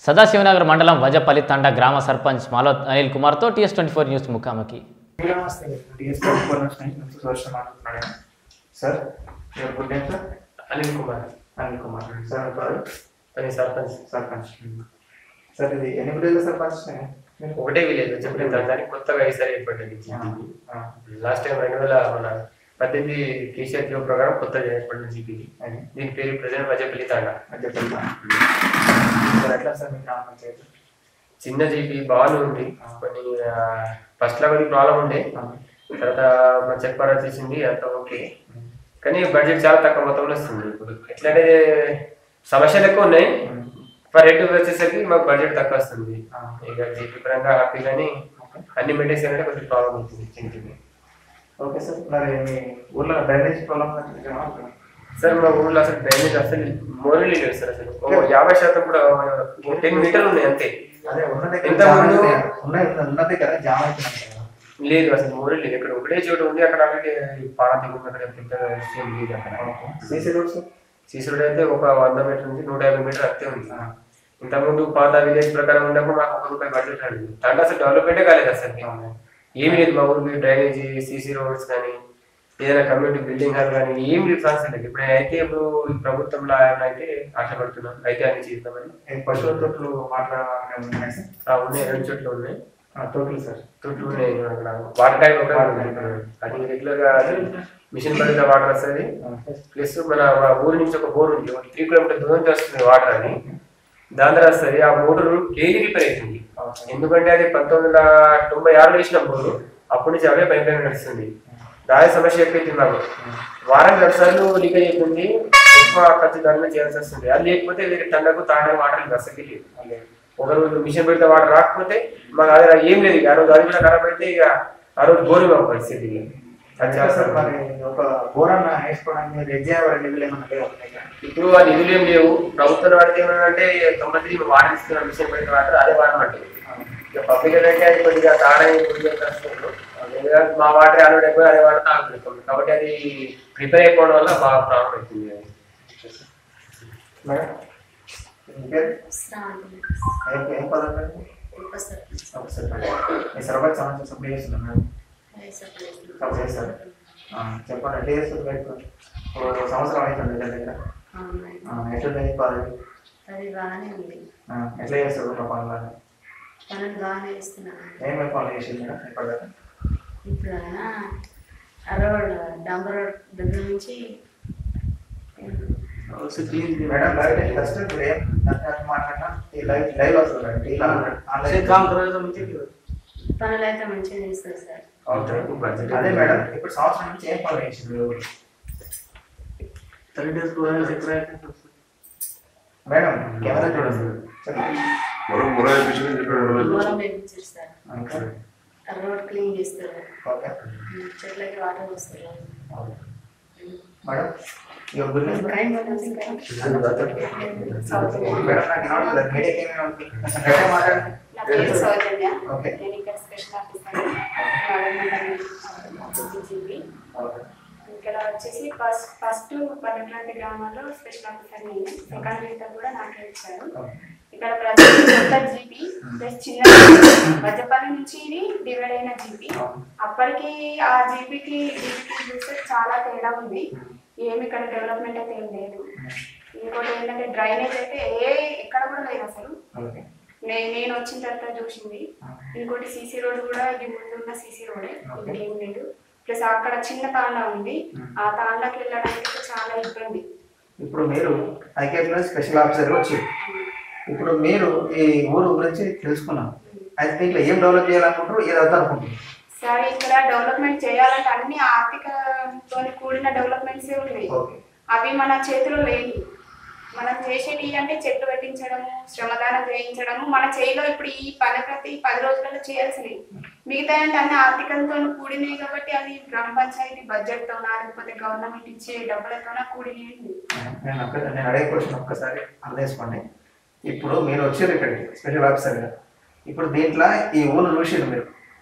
సదాశివనగర్ మండలం వజపల్లి తండా గ్రామ సర్పంచ్ మాలోత్ అనిల్ కుమార్తో టీఎస్ ట్వంటీ ఫోర్ న్యూస్ ముఖాముఖి నమస్తే టీఎస్ ఫోర్ నుంచి నుంచి సుదర్శన్ మాట్లాడుతున్నాను sir your good name sir Anil Kumar Anil Kumar sir garu పని సర్పంచ్ సర్పంచ్ సార్ ఇది ఎన్ని విలేజ్ సర్పంచ్ మీరు ఒకటే విలేజ్ చెప్పిన దానికి కొత్తగా ఈసారి ఏర్పడ్డది జీపీకి ఆ, లాస్ట్ టైం రెండు వేల మన పద్దెనిమిది కేసీఆర్ జీవో ప్రకారం కొత్తగా ఏర్పడిన జీపీకి అది దీని పేరు ప్రజెంట్ వజపల్లి తాండ అది చెప్పండి సార్ ఎట్లా సార్ మీ గ్రామ పంచాయతీ చిన్న జీపీ బాగానే ఉంది కొన్ని ఫస్ట్ లో కొద్దిగా ప్రాబ్లం ఉండే తర్వాత మన చెప్పారు వచ్చేసింది అంత ఓకే కానీ బడ్జెట్ చాలా తక్కువ మొత్తంలో వస్తుంది ఇప్పుడు ఎట్లంటే సమస్యలు ఎక్కువ ఉన్నాయి పర్ హెడ్ వచ్చేసరికి మాకు బడ్జెట్ తక్కువ వస్తుంది ఆ. ఇక జీపీ పరంగా హ్యాపీ కానీ అన్ని మెయింటైన్స్ చేయాలంటే కొంచెం ప్రాబ్లం అవుతుంది చిన్న చిన్న ఓకే సార్ మరి మీ ఊర్లో డ్రైనేజ్ ప్రాబ్లం సార్ మా ఊళ్ళో అసలు డ్రైనేజ్ అసలు మోరలీ లేదు సార్ అసలు ఓ యాభై శాతం కూడా టెన్ మీటర్లు ఉన్నాయి అంతే అదే ఉన్న దగ్గర ఎంత జామ ముందు? అయితే- ఉన్న ఉన్న దగ్గర జామ అవుతున్నాయి కదా లేదు అసలు మోరల్ లేదు ఇక్కడ ఒకటే చోటు ఉంది అక్కడ అలాగే పాడ దిగుతుంది అక్కడ పెద్ద విషయం లేదు అక్కడ సీసీ రోడ్స్ సీసీ అయితే ఒక వంద మీటర్ నుంచి నూట యాభై మీటర్ అంతే ఉంది ఇంతకుముందు పాత విలేజ్ ప్రకారం ఉన్నప్పుడు మాకు ఒక రూపాయి బడ్జెట్ అడిగింది దాంట్లో అసలు డెవలప్మెంటే కాలేదు అసలు ఏమీ లేదు మా ఊరికి డ్రైనేజీ సీసీ రోడ్స్ కానీ ఏదైనా కమ్యూనిటీ బిల్డింగ్ హాల్ కానీ ఏం లేదు సమస్య లేదు ఇప్పుడు అయితే ఇప్పుడు ఈ ప్రభుత్వంలో ఏమైనా అయితే ఆశపడుతున్నాం అయితే అన్ని చేద్దామని పశువుల తోటలు మాట్లాడాలని ఉన్నాయి సార్ ఆ, ఉన్నాయి రెండు చోట్ల ఉన్నాయి ఆ, తోటలు సార్ తొట్లు ఉన్నాయి అక్కడ వాటర్ ట్యాంక్ ఒకటే ఉంది. అది రెగ్యులర్ గా మిషన్ పడిన వాటర్ వస్తుంది ప్లస్ మన మన ఊరి నుంచి ఒక బోర్ ఉంది త్రీ కిలోమీటర్ దూరం నుంచి వస్తుంది వాటర్ అని దాని ద్వారా వస్తుంది ఆ మోటార్ డైలీ రిపేర్ అవుతుంది ఎందుకంటే అది పంతొమ్మిది వందల తొంభై ఆరులో వేసిన బోరు అప్పటి నుంచి అవే పైప్ లైన్ నడుస్తుంది దాని సమస్య ఎక్కువ మాకు వారానికి రెండు సార్లు లీకేజ్ అవుతుంది ఎక్కువ ఖర్చు దాని మీద చేయాల్సి వస్తుంది అది లేకపోతే వేరే టన్నులకు తాడే వాటర్ అసలు లేదు ఒక రోజు మిషన్ పెడితే వాటర్ రాకపోతే మాకు అది ఏం లేదు ఇక ఆ రోజు అది కూడా ఖరాబ్ అయితే ఇక ఆ రోజు ఘోరం మా పరిస్థితి ఇక. అది అది చాలా సార్ మరి ఒక బోరన్న వేసుకోవడానికి మీరు ఎగ్జామ్ నిధులు ఏమన్నా లేవా మీ దగ్గర? ఇప్పుడు ఆ నిధులు ఏం లేవు ప్రభుత్వం వాడితే ఏమన్నా తొంభై త్రీ వాటర్ ఇస్తున్న మిషన్ పెడితే వాటర్ అదే వాడమంటే ఇక పబ్లిక్ అంటే అది కొద్దిగా తాడే కొద్దిగా కష్టం లేదా మా వాటర్ ఆల్రెడీ ఎక్కువ అదే వాటర్ తాగుతుంది కాబట్టి అది ప్రిపేర్ అయిపోవడం వల్ల బాగా ప్రాబ్లం అవుతుంది అది. మేడం మీ పేరు? శ్రావణి ఏం ఏం పదం మేడం? ఉప సర్పంచ్ ఒక సర్పంచ్. మీ సర్పంచ్ సంబంధించిన సభ్యులు చేస్తున్నారు మేడం సభ చేస్తారు ఆ, చెప్పండి ఎట్లా చేస్తుంది మీకు ఓ సంవత్సరం అవుతుంది దగ్గర దగ్గర అవునండి ఆ, ఎట్లుంది పదవి అది బాగానే ఉంది ఆ, ఎట్లా చేస్తారు ఉన్న పనులను పనులు బాగానే ఇస్తున్నాను ఏమేమి పనులు చేసింది మేడం ఇప్పటిదాకా ఇప్పుడు అయినా ఆ రోడ్ డాంబర్ రోడ్ దగ్గర నుంచి మేడం లైవ్ ఫస్ట్ ఇప్పుడు ఏం నచ్చిన మాట్లాడినా ఈ లైవ్ లైవ్ వస్తుంది మేడం ఇలా ఆన్లైన్ పనులు అయితే మంచిగా చేస్తారు సార్ అవుతుంది బడ్జెట్ అదే మేడం ఇప్పుడు సంవత్సరం నుంచి ఏం పనులు చేసింది మేడం కెమెరా చూడండి చెప్పండి. మనం మొర ఎపిసోడ్ చెప్పాడు దూరం వేయించారు సార్ ఇంకా? ఆ రోడ్ క్లీన్ చేస్తారు ఓకే చెట్లకి వాటర్ వస్తారు మేడం యువర్ గుడ్ నేమ్ క్రైమ్ పనులు ఇంకా మేడం నాకు వినపడలేదు మీడియాకి ఏమేమి ఉంది కొంచెం గట్టిగా మాట్లాడండి నా పేరు సౌజన్య ఓకే నేను ఇక్కడ స్పెషల్ ఆఫీసర్ జీబీ ఓకే ఇక్కడ వచ్చేసి ఫస్ట్ ఫస్ట్ పల్లెట్లాంటి గ్రామాల్లో స్పెషల్ ఆఫీసర్ నేను సెకండ్ రీటర్ కూడా నాకే ఇచ్చారు ఇక్కడ ప్రజెంట్ కొత్త జీపీ ప్లస్ చిన్న మధ్యపల్లి నుంచి ఇది డివైడ్ అయిన జీపీ అప్పటికి ఆ జీపీకి జీపీకి చూస్తే చాలా తేడా ఉంది ఏమి ఇక్కడ డెవలప్మెంట్ అయితే ఏం లేదు ఇంకోటి ఏంటంటే డ్రైనేజ్ అయితే ఏ ఎక్కడ కూడా లేదు అసలు ఓకే నే- నేను వచ్చిన తర్వాత చూసింది ఇంకోటి సీసీ రోడ్ కూడా ఇది ముందు ఉన్న సీసీ రోడే ఇంకేం లేదు ప్లస్ అక్కడ చిన్న తాండా ఉంది ఆ తాండాకి వెళ్ళడానికి అయితే చాలా ఇబ్బంది ఇప్పుడు మీరు ఐకేపీలో స్పెషల్ ఆఫీసర్ వచ్చి ఇప్పుడు మీరు ఈ ఊరు గురించి తెలుసుకున్నారు అయితే దీంట్లో ఏం డెవలప్ చేయాలనుకుంటారు ఏది వద్దు అనుకుంటారు సరే ఇక్కడ డెవలప్మెంట్ చేయాలంటే అన్ని ఆర్థికతో కూడిన డెవలప్మెంట్స్ ఉన్నాయి ఓకే అవి మన చేతిలో లేదు మనం చేసేది అంటే చెట్లు పెట్టించడము శ్రమదానం చేయించడము మన చేయిలో ఇప్పుడు ఈ పని ప్రతి పది రోజులలో చేయాల్సినవి మిగతా అంటే అన్ని ఆర్థికంతో కూడినవి కాబట్టి అది గ్రామ పంచాయతీ బడ్జెట్తోనా లేకపోతే గవర్నమెంట్ ఇచ్చే డబ్బులతోనా కూడినవి నేను ఒక్క నేను అడిగే క్వశ్చన్ ఒక్కసారి అర్థం చేసుకోండి ఇప్పుడు మీరు వచ్చారు ఇక్కడికి స్పెషల్ ఆఫీసర్గా ఇప్పుడు దీంట్లో ఈ ఊరు చూసారు మీరు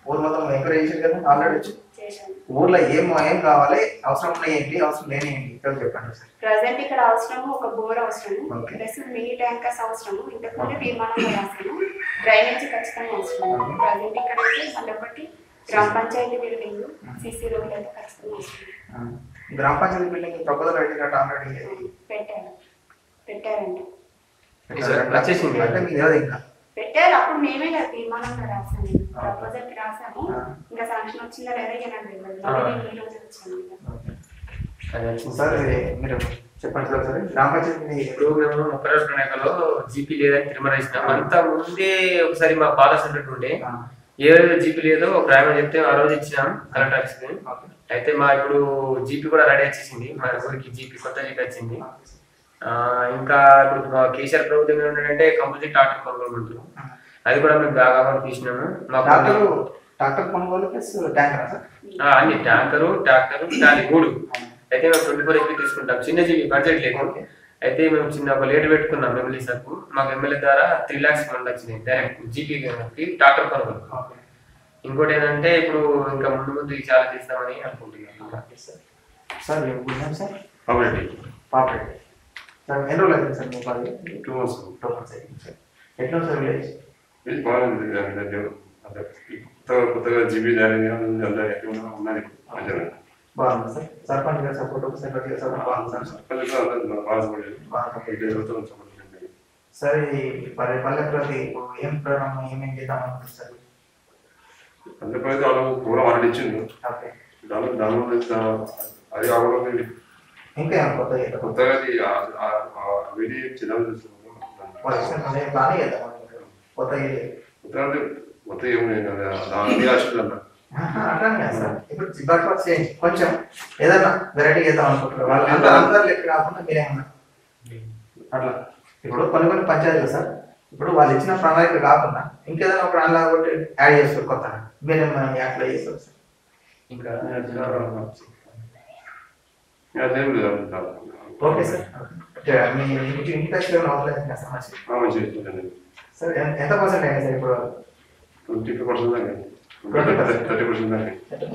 ఊరు మొత్తం ఎంకరేజ్ చేశారు కదా ఆల్రెడీ వచ్చి చేశాను ఊర్లో ఏం ఏం కావాలి అవసరం ఉన్నాయి ఏంటి అవసరం లేని ఏంటి ఇక్కడ చెప్పండి సార్ ప్రజెంట్ ఇక్కడ అవసరము ఒక బోర్ అవసరము Okay. ప్లస్ మినీ ట్యాంకర్స్ అవసరము ఇంతకుముందు తీర్మానంలో రాసాను డ్రైనేజ్ ఖచ్చితంగా అవసరం ప్రజెంట్ ఇక్కడ అయితే అదొకటి గ్రామ పంచాయతీ బిల్డింగ్ సిసి రోడ్లు అయితే ఖచ్చితంగా అవసరం గ్రామ పంచాయతీ బిల్డింగ్ ప్రపోజల్ పెట్టినట్టు ఆల్రెడీ పెట్టారు పెట్టారండి సార్, వచ్చేసింది. అంటే మీకు తెలియదు ఇంకా పెట్టారు అప్పుడు మేమే కదా తీర్మానంలో రాసాను ప్రపోజల్ రాసాము ఆ. ఇంకా శాంక్షన్ వచ్చిందా లేదా ఇక నాకు తెలియదు మళ్ళీ నేను ఈ రోజు వచ్చాను ఇక. అది వచ్చింది సార్ ఇది మీరు చెప్పండి సార్ సరే గ్రామ పంచాయతీ ఇప్పుడు మేము ముప్పై రోజుల ప్రణాళికలో జీపీ లేదని తిరుమల ఇచ్చినాం అంతా ముందే ఒకసారి మా పాలసీ ఉన్నట్టుండే ఏ రోజు జీపీ లేదో ఒక ఆయన చెప్తే ఆ రోజు ఇచ్చినాం కలెక్టర్ ఆఫీస్కి అయితే మా ఇప్పుడు జీపీ కూడా రెడీ వచ్చేసింది మా ఊరికి జీపీ కొత్త జీపీ వచ్చింది ఆ, ఇంకా ఇప్పుడు మా కేసీఆర్ ప్రభుత్వం ఏంటంటే కంపోజిట్ ట్రాక్టర్ కొనుగోలు ఉంటుంది అది కూడా మేము బాగా తీసినాము మాకు డాక్టర్ డాక్టర్ కొనుగోలు ప్లస్ ట్యాంకర్ సార్ ఆ, అన్ని ట్యాంకరు ట్రాక్టరు ట్రాలీ మూడు అయితే మేము ట్వంటీ ఫోర్ హెచ్పి తీసుకుంటాం చిన్న జీబీ బడ్జెట్ లేదు అయితే మేము చిన్న ఒక లేట్ పెట్టుకున్నాం ఎమ్మెల్యే సార్కు మాకు ఎమ్మెల్యే ద్వారా త్రీ ల్యాక్స్ ఫండ్ వచ్చింది డైరెక్ట్ జీపీకి ట్రాక్టర్ కొనుగోలు ఓకే ఇంకోటి ఏంటంటే ఇప్పుడు ఇంకా ముందు ముందు ఇది చాలా చేస్తామని అనుకుంటున్నాం ఇంకా. సార్ మీ గుడ్ నేమ్ సార్ కాబట్టి పాపరెడ్డి సార్ ఎన్ని రోజులు అవుతుంది సార్ మీకు అది టూ మంత్స్ టూ మంత్స్ అయింది సార్ ఎట్లా ఉంది సార్ విలేజ్ ఇది బాగుంది అంటే అంటే కొత్తగా కొత్తగా జీబీ జాయిన్ అందరూ ఎక్కడ ఉన్నది మంచిగా బాగుంది సార్ సర్పంచ్ గారు సపోర్ట్ ఒకసారి గట్టిగా సార్ బాగుంది సార్ పల్లెల్లో అందరూ బాధపడేది బాగుంది ఇటు ఎవరితో సపోర్ట్ చేయండి సార్ ఈ పల్లె పల్లె ప్రతి ఏం ప్రోగ్రామ్ ఏమేం చేద్దాం అనుకుంటున్నారు అందుకైతే వాళ్ళకు పూర వాళ్ళు ఇచ్చిండు ఓకే దాని దానిలో అది కాకుండా ఇంకా ఏమైనా కొత్త చేద్దాం కొత్తగా అది ఆ- ఆ- ఆ వీడి చిన్నది చూస్తున్నాము వాళ్ళు ఇచ్చిన పని బాగానే చేద్దాం అనుకుంటున్నాం కొత్త ఇది కొత్తగా అంటే మొత్తం ఏమి దాని ఆశలు అన్న అట్లానే కాదు సార్ ఇప్పుడు జిబ్బాట్ వర్క్ చేయండి కొంచెం ఏదైనా వెరైటీ చేద్దాం అనుకుంటున్నారు వాళ్ళు అందరూ అందరు లెక్క కాకుండా మీరేమన్నా అట్లా ఇప్పుడు కొన్ని కొన్ని పంచాయతీలు సార్ ఇప్పుడు వాళ్ళు ఇచ్చిన ప్రణాళిక కాకుండా ఇంకేదైనా ఒక ప్రణాళిక ఒకటి యాడ్ చేస్తారు కొత్తగా మీరేమన్నా అట్లా చేస్తారు సార్ ఇంకా అదేం లేదు ఓకే సార్ ఓకే. మీ ఇంటి ఇంటి దగ్గర ఏమైనా అవసరం ఇంకా సమస్య మంచిగా సార్ ఎన్- ఎంత పర్సెంట్ అయింది సార్ ఇప్పుడు ట్వంటీ ఫైవ్ పర్సెంట్ దాకా థర్టీ పర్సెంట్ దాకా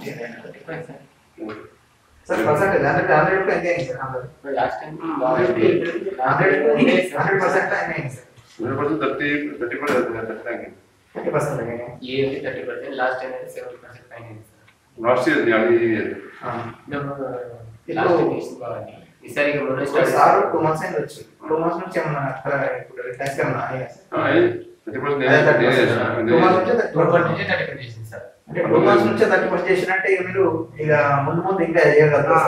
సార్ పర్సెంటేజ్ హండ్రెడ్ హండ్రెడ్ ఎంత అయింది సార్ హండ్రెడ్ లాస్ట్ టైం బాగుంది హండ్రెడ్ హండ్రెడ్ పర్సెంట్ అయింది sir hundred percent thirty thirty percent thirty దాకా థర్టీ పర్సెంట్ అయింది ఏ థర్టీ పర్సెంట్ లాస్ట్ టైం అయితే సెవెంటీ పర్సెంట్ పైన అయింది సార్. లాస్ట్ ఇయర్ అది మేము ఇప్పుడు- లాస్ట్ టైం చేసింది బాగుంది ఈసారి ఇక మొన్న ఇప్పుడు స్టార్ట్ సార్ చేసాం. టూ మంత్స్ అయింది వచ్చి టూ మంత్స్ నుంచి ఏమన్నా అక్కడ ఇప్పుడు టెస్ట్ ఏమన్నా అయ్యాయా సార్? థర్టీ పర్సెంట్ అదే 30%. టూ మంత్స్ నుంచి థర్టీ ఒకటి పర్సెంట్. నుంచి థర్టీ పర్సెంట్ చేసింది సార్ అంటే టూ మంత్స్ నుంచి థర్టీ పర్సెంట్ చేసినట్టే ఇక మీరు ఇక ముందు ముందు ఇంకా చేయగలుగుతారు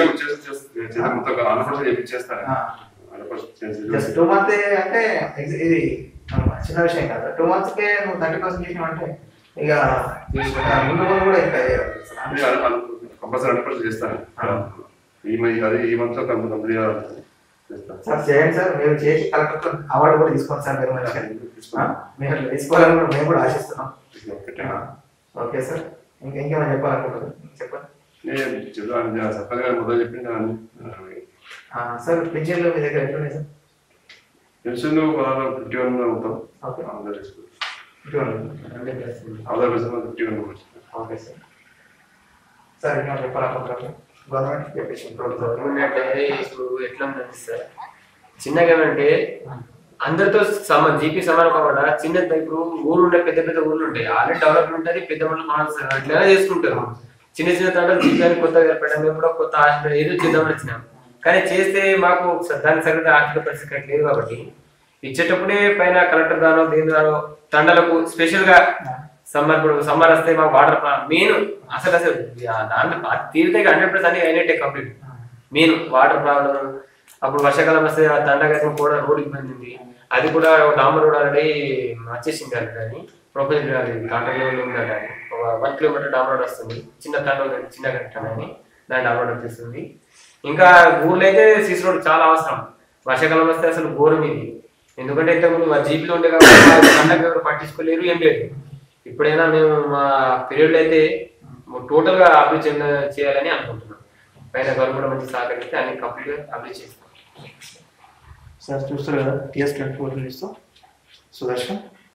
హండ్రెడ్ పర్సెంట్ చేస్తాను ఆ. హండ్రెడ్ పర్సెంట్ చేసి జస్ట్ టూ మంత్ అంటే ex- ఇది ఆ, చిన్న విషయం కాదు టూ మంత్స్ కే నువ్వు థర్టీ పర్సెంట్ చేసినావంటే ఇక ఆ, ముందు ముందు కూడా ఇంకా చేయగలుగుతారు. కంపల్సరీ హండ్రెడ్ పర్సెంట్ చేస్తాను ఈ మంత్ అది ఈ మంత్ లో కంప్లీట్ చేస్తాను సార్ చేయండి సార్ మీరు చేసి కలెక్టర్ అవార్డు కూడా తీసుకోండి సార్ మీరు మంచిగా ఆ, మీరు తీసుకోవాలని కూడా మేము కూడా ఆశిస్తున్నాం ఆ, ఓకే సార్ ఇంకా ఇంకేమైనా చెప్పాలనుకుంటారు చెప్పండి నేను చెప్తాను సర్పంచ్ గారు మొదలు చెప్పింది ఆ, సార్ పింఛన్లు మీ దగ్గర ఎట్లున్నాయి సార్ పెన్షన్ ఫిఫ్టీ వన్ అవుతాం ఓకే ఆంధ్ర ఇటువంటి hundred percent Andhra percent fifty one okay sir sir ఇంకా చెప్పాలనుకుంటారు గవర్నమెంట్ చెప్పేసి గవర్నమెంట్ అంటే ఇప్పుడు ఎట్లా ఉందంటే సార్ చిన్నగా ఏమంటే అందరితో సమ జీపీ సమానం కాకుండా చిన్న ఇప్పుడు ఊరు ఉండే పెద్ద పెద్ద ఊర్లు ఉంటాయి ఆల్రెడీ డెవలప్మెంట్ ఉంటుంది పెద్ద ఊళ్ళు మాట్లాడుతారు అట్లా చేసుకుంటారు చిన్న చిన్న తండ్రులు జీపీ కొత్తగా ఏర్పడడం మేము కూడా కొత్త ఆశ ఏదో చేద్దామని వచ్చినాం కానీ చేస్తే మాకు స- దానికి సరిగ్గా ఆర్థిక పరిస్థితి అట్లా లేదు కాబట్టి ఇచ్చేటప్పుడే పైన కలెక్టర్ గానో దేని గానో తండలకు స్పెషల్ గా సమ్మర్ ఇప్పుడు సమ్మర్ వస్తే మాకు వాటర్ మెయిన్ అసలు అసలు ఆ దాంట్లో తీరితే హండ్రెడ్ పర్సెంట్ అన్ని అయినట్టే కంప్లీట్ మెయిన్ వాటర్ ప్రాబ్లం అప్పుడు వర్షాకాలం వస్తే ఆ దండగతం కూడా రోడ్ ఇబ్బంది ఉంది అది కూడా డాంబర్ రోడ్ ఆల్రెడీ వచ్చేసింది అది కానీ ప్రొపోజల్ కాంట్రాక్ట్ లెవెల్ ఉంది కానీ ఒక వన్ కిలోమీటర్ డాంబర్ రోడ్ వస్తుంది చిన్న తండ చిన్న కట్టడం అని దాని డాంబర్ రోడ్ వచ్చేస్తుంది ఇంకా ఊర్లో అయితే సిసి రోడ్ చాలా అవసరం వర్షాకాలం వస్తే అసలు ఘోరం ఇది ఎందుకంటే ఇంతకుముందు మా జీపీలో ఉండే కాబట్టి పండగ ఎవరు పట్టించుకోలేరు ఏం లేదు ఇప్పుడైనా మేము మా పీరియడ్లో అయితే టోటల్ గా అభివృద్ధి చెంద చేయాలని అనుకుంటున్నాం పైన గవర్నమెంట్ మంచి సహకరిస్తే అన్ని కంప్లీట్ గా అభివృద్ధి చేస్తాం సార్ చూస్తారు కదా టీఎస్ ట్వంటీ ఫోర్ ఇస్తాం సుదర్శన్